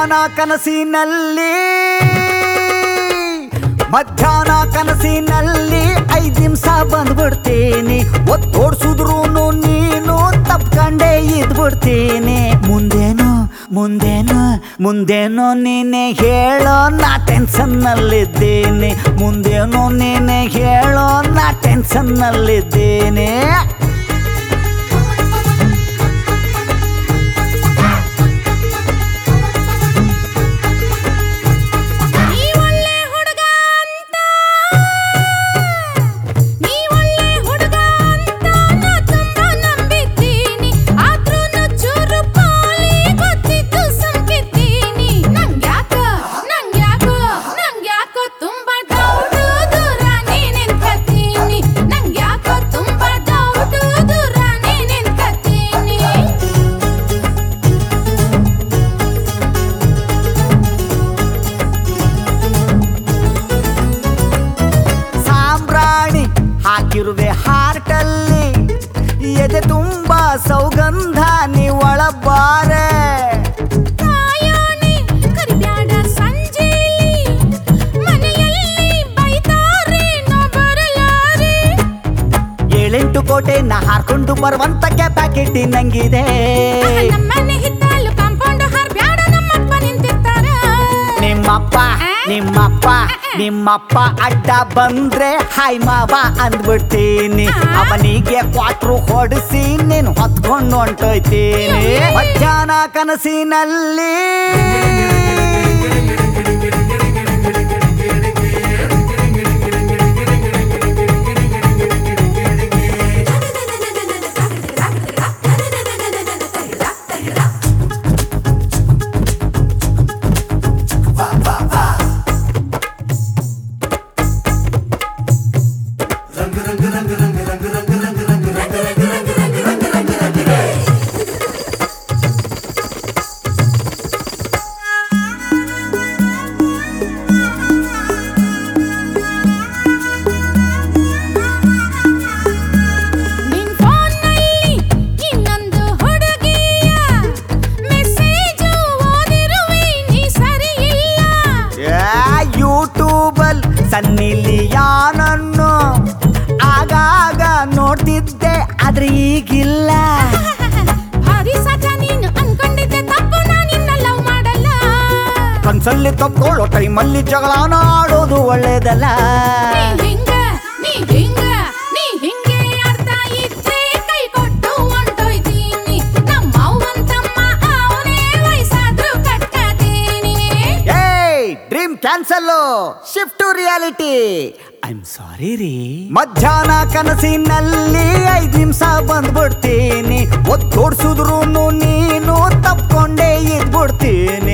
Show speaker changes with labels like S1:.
S1: ಮಧ್ಯಾಹ್ನ ಕನಸಿನಲ್ಲಿ ಮಧ್ಯಾಹ್ನ ಕನಸಿನಲ್ಲಿ ಐದ್ ನಿಮಿಷ ಬಂದ್ಬಿಡ್ತೀನಿ ಒತ್ತೋಡ್ಸುದ್ರು ನೀನು ತಪ್ಕಂಡೇ ಇದ್ಬಿಡ್ತೀನಿ ಮುಂದೇನು ಮುಂದೇನು ಮುಂದೇನೋ ನೀನೆ ಹೇಳೋ ನಾ ಟೆನ್ಷನ್ ನಲ್ಲಿದ್ದೀನಿ ಮುಂದೇನೋ ನೀನೆ ಹೇಳೋ ನಾ ಟೆನ್ಷನ್ ನಲ್ಲಿದ್ದೀನಿ
S2: ನೀ ಒಳ್ಳೆ ಹುಡುಗ ಅಂತ ನೀ ಒಳ್ಳೆ ಹುಡುಗ ಅಂತ ನಾ ತುಂಬಾ ನಂಬಿದ್ದೀನಿ ಆದ್ರೂನು ಚೂರು ಪಾಲಿ ಗೊತ್ತಿದ್ದು ಸುಮ್ಕಿದ್ದೀನಿ ನಂಗ್ಯಾಕೋ ನಂಗ್ಯಾಕೋ ನಂಗ್ಯಾಕೋ ತುಂಬಾ ಡೌಟು ದೂರ ನೀ ನಿಂತ್ಕತೀನಿ ನಂಗ್ಯಾಕೋ ತುಂಬಾ ಡೌಟು ದೂರ ನೀ ನಿಂತ್ಕತೀನಿ
S1: ಸಾಂಬ್ರಾಣಿ ಹಾಕಿರುವೆ ಹಾರ್ಟಲ್ಲಿ ಎದೆ ತುಂಬಾ ಸೌಗಂಧ ನೀವಳ ಬಾರೆ
S2: ಕಾಯೋಣಿ ಕರಿಬ್ಯಾಡ ಸಂಜೆಲಿ ಮನೆಯಲ್ಲಿ ಬೈತಾರೆ ನಾ ಬರಲಾರೆ
S1: ಏಳೆಂಟು ಕೋಟೆ ನಾ ಹಾರ್ಕೊಂಡು ಬರುವಂತ ಕೆಪಾಕಿಟಿ ನಂಗಿದೆ
S2: ಆಹ, ನಮ್ಮನೆ ಹಿತ್ತಲು ಕಾಂಪೌಂಡ್ ಹಾರ್ ಬ್ಯಾಡ ನಮ್ಮಪ್ಪ ನಿಂತಿರ್ತಾರ
S1: ನಿಮ್ಮಪ್ಪ ನಿಮ್ಮಪ್ಪ ನಿಮ್ಮಪ್ಪ ಅಡ್ಡ ಬಂದ್ರೆ ಹಾಯ್ ಮಾವ ಅಂದ್ಬಿಡ್ತೀನಿ ಅವನಿಗೆ ಕ್ವಾಟ್ರು ಹೊಡಿಸಿ ನೀನು ಹೊತ್ಕೊಂಡು ಹೊಂಟೋಯ್ತೀನಿ ಮಧ್ಯಾಹ್ನ ಕನಸಿನಲ್ಲಿ
S2: ನಿನ್ ಫೋನ್ನಲ್ಲಿ ಇನ್ನೊಂದು ಹುಡುಗಿಯ ಮೆಸೇಜು ಓದಿರುವೆ ನೀ ಸರಿ ಇಲ್ಲ
S1: ಯೂಟ್ಯೂಬಲ್ ಸನ್ನಿಲಿಯಾನನ್ನು ಆಗಾಗ ನೋಡ್ತಿದ್ದೆ ಆದ್ರೆ ಈಗಿಲ್ಲ
S2: ಭಾರಿ ಸಜ ನೀನು ಅನ್ಕೊಂಡಿದ್ದೆ ತಪ್ಪು ನಾನಿನ್ನ ಲವ್ ಮಾಡಲ್ಲ
S1: ಕನ್ಸಲ್ಲಿ ತಪ್ಕೊಳ್ಳೋ ಟೈಮಲ್ಲಿ ಜಗಳನ ಆಡೋದು ಒಳ್ಳೇದಲ್ಲ
S2: ನೀ ಹಿಂಗ ನೀ ಹಿಂಗ ನೀ ಹಿಂಗೆ ಆಡ್ತಾ ಇದ್ರೆ ಕೈ ಕೊಟ್ಟು ಹೊಂಟೋಯ್ತೀನಿ ನಮ್ಮ ಅವ್ವಂತಮ್ಮ ಅವನೇ ವಯಸ್ಸಾದ್ರೂ ಕಟ್ಕತೀನಿ
S1: ಏಯ್ dream cancel shift to reality I am sorry ರೀ ಮಧ್ಯಾಹ್ನ ಕನಸಿನಲ್ಲಿ ಐದ್ ನಿಮಿಷ ಬಂದ್ಬಿಡ್ತೀನಿ ಒತ್ತೋಡ್ಸುದ್ರು ನೀನು ತಪ್ಕೊಂಡೇ ಇದ್ಬಿಡ್ತೀನಿ